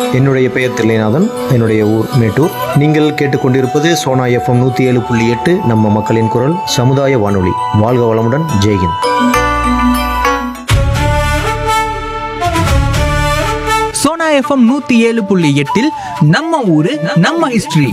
என்னுடைய பெயர் தில்லைநாதன் என்னுடைய ஊர் மேட்டூர் நீங்கள் கேட்டுக்கொண்டிருப்பது சோனா எஃப்எம் நூற்றி ஏழு புள்ளி எட்டு நம்ம மக்களின் குரல் சமுதாய வானொலி வாழ்க வளமுடன் ஜெய்ஹிந்த் சோனா எஃப்எம் நூத்தி ஏழு புள்ளி எட்டில் நம்ம ஊரு நம்ம ஹிஸ்டரி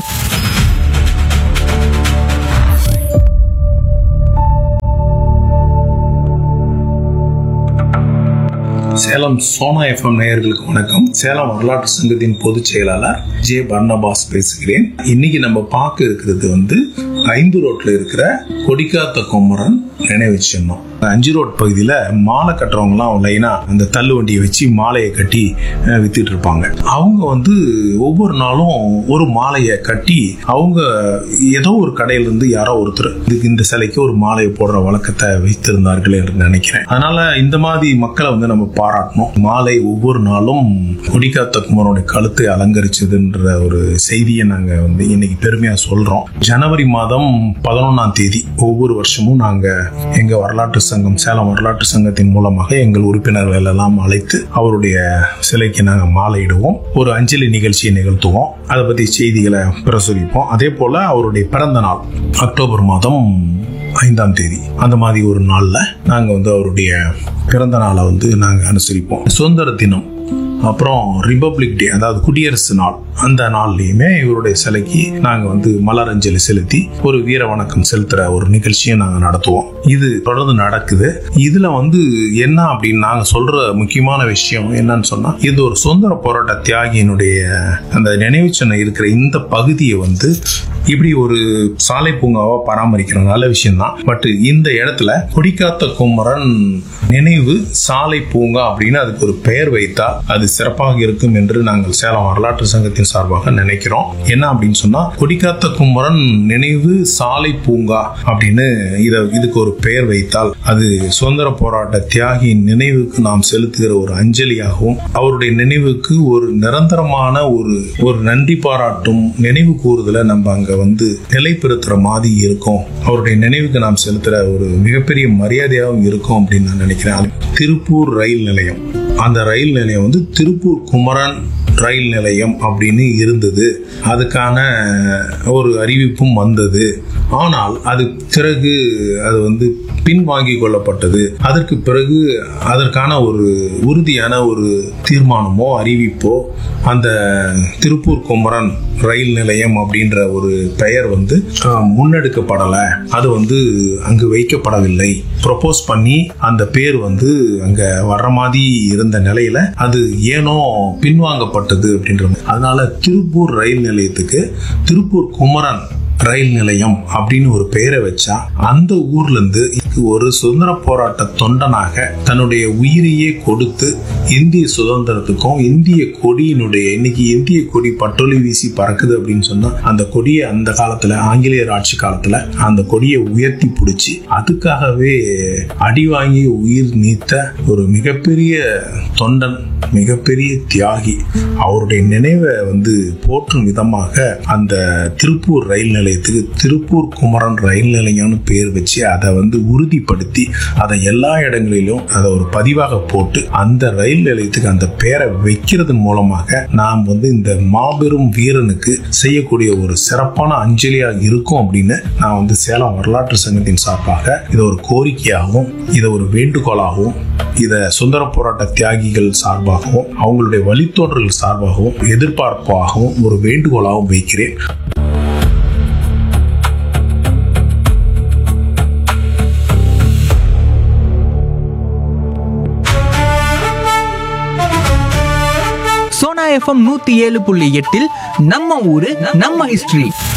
சேலம் சோனா எஃப்எம் நேயர்களுக்கு வணக்கம் சேலம் வரலாற்று சங்கத்தின் பொதுச் செயலாளர் ஜே பர்னபாஸ் பேசுகிறேன் இன்னைக்கு நம்ம பார்க்க இருக்கிறது வந்து ஐந்து ரோட்ல இருக்கிற கொடிக்காத்த குமரன் நினைவு சின்னம் அஞ்சு ரோட் பகுதியில மாலை கட்டுறவங்கலாம் லைனா அந்த தள்ளு வண்டியை வச்சு மாலையை கட்டி அஹ், வித்துட்டு இருப்பாங்க அவங்க வந்து ஒவ்வொரு நாளும் ஒரு மாலையை கட்டி அவங்க ஏதோ ஒரு கடையில இருந்து யாரோ ஒருத்தர் இதுக்கு இந்த சிலைக்கு ஒரு மாலையை போடுற வழக்கத்தை வைத்திருந்தார்கள் என்று நினைக்கிறேன் அதனால இந்த மாதிரி மக்களை வந்து நம்ம பாராட்டணும் மாலை ஒவ்வொரு நாளும் கொடிக்காத்த குமரனுடைய கழுத்தை அலங்கரிச்சதுன்ற ஒரு செய்தியை நாங்க வந்து இன்னைக்கு பெருமையா சொல்றோம் ஜனவரி மாதம் பதினொன்னாம் தேதி ஒவ்வொரு வருஷமும் நாங்க எங்க வரலாற்று சங்கம் சேலம் வரலாற்று சங்கத்தின் மூலமாக எங்கள் உறுப்பினர்கள் எல்லாம் அழைத்து அவருடைய சிலைக்கு நாங்க மாலையிடுவோம் ஒரு அஞ்சலி நிகழ்ச்சியை நிகழ்த்துவோம் அதை பத்தி செய்திகளை பிரசுரிப்போம் அதே போல அவருடைய பிறந்த நாள் அக்டோபர் மாதம் ஐந்தாம் தேதி அந்த மாதிரி ஒரு நாள்ல நாங்க வந்து அவருடைய பிறந்த நாளை வந்து நாங்க அனுசரிப்போம் சுதந்திர தினம் அப்புறம் ரிபப்ளிக் டே அதாவது குடியரசு நாள் அந்த நாள்லயுமே இவருடைய சிலைக்கு நாங்க வந்து மலரஞ்சலி செலுத்தி ஒரு வீர வணக்கம் செலுத்துற ஒரு நிகழ்ச்சியை நாங்க நடத்துவோம் இது தொடர்ந்து நடக்குது இதுல வந்து என்ன அப்படின்னு நாங்க சொல்ற முக்கியமான விஷயம் என்னன்னு சொன்னா இது ஒரு சுதந்திர போராட்ட தியாகியினுடைய அந்த நினைவு சின்னம் இருக்கிற இந்த பகுதியை வந்து இப்படி ஒரு சாலை பூங்காவா பராமரிக்கிற நல்ல விஷயம் தான் பட் இந்த இடத்துல கொடிக்காத்த குமரன் நினைவு சாலை பூங்கா அப்படின்னு அதுக்கு ஒரு பெயர் வைத்தால் அது சிறப்பாக இருக்கும் என்று நாங்கள் சேலம் வரலாற்று சங்கத்தின் சார்பாக நினைக்கிறோம் என்ன அப்படின்னு சொன்னா கொடிக்காத்த குமரன் நினைவு சாலை பூங்கா அப்படின்னு இத இதுக்கு ஒரு பெயர் வைத்தால் அது சுதந்திர போராட்ட தியாகியின் நினைவுக்கு நாம் செலுத்துகிற ஒரு அஞ்சலியாகவும் அவருடைய நினைவுக்கு ஒரு நிரந்தரமான ஒரு ஒரு நன்றி பாராட்டும் நினைவு கூறுதலை நம்ம அங்க வந்து நிலைப்படுத்துற மாதிரி இருக்கும் அவருடைய நினைவுக்கு நாம் செலுத்துற ஒரு மிகப்பெரிய மரியாதையாகவும் இருக்கும் அப்படின்னு நான் நினைக்கிறேன் திருப்பூர் ரயில் நிலையம் அந்த ரயில் நிலையம் வந்து திருப்பூர் குமரன் ரயில் நிலையம் அப்படின்னு இருந்தது அதுக்கான ஒரு அறிவிப்பும் வந்தது ஆனால் அது பிறகு அது வந்து பின்வாங்கி கொள்ளப்பட்டது அதற்கு பிறகு அதற்கான ஒரு உறுதியான ஒரு தீர்மானமோ அறிவிப்போ அந்த திருப்பூர் குமரன் ரயில் நிலையம் அப்படின்ற ஒரு பெயர் வந்து அஹ், முன்னெடுக்கப்படலை அது வந்து அங்கு வைக்கப்படவில்லை ப்ரொபோஸ் பண்ணி அந்த பேர் வந்து அங்க வர்ற மாதிரி இருந்த நிலையில அது ஏனோ பின்வாங்கப்பட்டது அப்படின்ற மாதிரி. அதனால திருப்பூர் ரயில் நிலையத்துக்கு திருப்பூர் குமரன் ரயில் நிலையம் அப்படின்னு ஒரு பெயரை வச்சா அந்த ஊர்ல இருந்து ஒரு சுதந்திர போராட்ட தொண்டனாக தன்னுடைய உயிரையே கொடுத்து இந்திய சுதந்திரத்துக்கும் இந்திய கொடியினுடைய இன்னைக்கு இந்திய கொடி பட்டொலி வீசி பறக்குது அப்படின்னு சொன்னா அந்த கொடியை அந்த காலத்துல ஆங்கிலேயர் ஆட்சி காலத்துல அந்த கொடியை உயர்த்தி பிடிச்சி அதுக்காகவே அடி வாங்கி உயிர் நீத்த ஒரு மிகப்பெரிய தொண்டன் மிகப்பெரிய தியாகி அவருடைய நினைவை வந்து போற்றும் விதமாக அந்த திருப்பூர் ரயில் நிலையத்துக்கு திருப்பூர் குமரன் ரயில் நிலையம்னு பேர் வச்சு அதை வந்து உறுதிப்படுத்தி அதை எல்லா இடங்களிலும் அதை ஒரு பதிவாக போட்டு அந்த ரயில் நிலையத்துக்கு அந்த பேரை வைக்கிறதன் மூலமாக நாம் வந்து இந்த மாபெரும் வீரனுக்கு செய்யக்கூடிய ஒரு சிறப்பான அஞ்சலியாக இருக்கும் அப்படின்னு நான் வந்து சேலம் வரலாற்று சங்கத்தின் சார்பாக இதை ஒரு கோரிக்கையாகவும் இதை ஒரு வேண்டுகோளாகவும் இதை சுந்தர போராட்ட தியாகிகள் சார்பாகவும் அவங்களுடைய வழித்தோன்றல் சார்பாகவும் எதிர்பார்ப்பாகவும் ஒரு வேண்டுகோளாகவும் வைக்கிறேன் சோனா எஃப்எம் நூத்தி ஏழு புள்ளி எட்டில் நம்ம ஊரு நம்ம ஹிஸ்டரி